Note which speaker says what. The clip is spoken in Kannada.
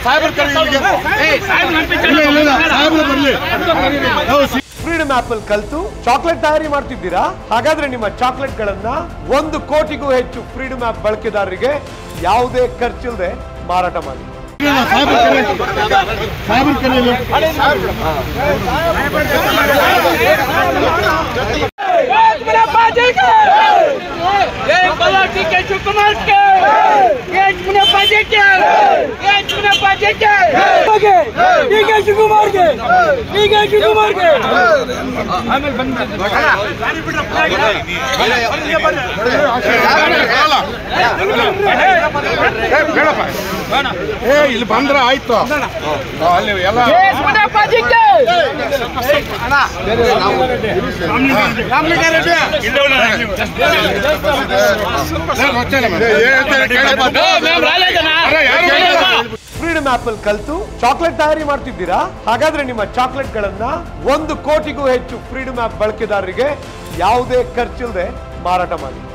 Speaker 1: ಸಾಹೇಬ್ರ ಕರೆ ಇಲ್ಲಿಗೆ. ಇಲ್ಲ ಇಲ್ಲ ಇಲ್ಲ ಸಾಹೇಬ್ರು ಬರ್ಲಿ ನಾವು ಸಿ-
Speaker 2: ಫ್ರೀಡಮ್ ಆಪ್ ಅಲ್ಲಿ ಕಲ್ತು ಚಾಕ್ಲೇಟ್ ತಯಾರಿ ಮಾಡ್ತಿದ್ದೀರಾ ಹಾಗಾದ್ರೆ ನಿಮ್ಮ ಚಾಕ್ಲೇಟ್ ಗಳನ್ನ ಒಂದು ಕೋಟಿಗೂ ಹೆಚ್ಚು ಫ್ರೀಡಮ್ ಆಪ್ ಬಳಕೆದಾರರಿಗೆ ಯಾವುದೇ ಖರ್ಚಿಲ್ಲದೆ ಮಾರಾಟ ಮಾಡಿ
Speaker 1: ಇಲ್ಲ, ಸಾಹೇಬ್ರ ಕರೆ ಸಾಹೇಬ್ರ ಕರೆ ಇಲ್ಲಿ. ಏ ಇಲ್ಲಿ ಬಂದ್ರ ಆಯ್ತು ಅಲ್ಲಿ ಎಲ್ಲ
Speaker 2: ಫ್ರೀಡಮ್ ಆಪ್ ಅಲ್ಲಿ ಕಲ್ತು ಚಾಕ್ಲೇಟ್ ತಯಾರಿ ಮಾಡ್ತಿದ್ದೀರಾ ಹಾಗಾದ್ರೆ ನಿಮ್ಮ ಚಾಕ್ಲೇಟ್ ಗಳನ್ನ ಒಂದು ಕೋಟಿಗೂ ಹೆಚ್ಚು ಫ್ರೀಡಮ್ ಆಪ್ ಬಳಕೆದಾರರಿಗೆ ಯಾವುದೇ ಖರ್ಚಿಲ್ಲದೆ ಮಾರಾಟ ಮಾಡಿ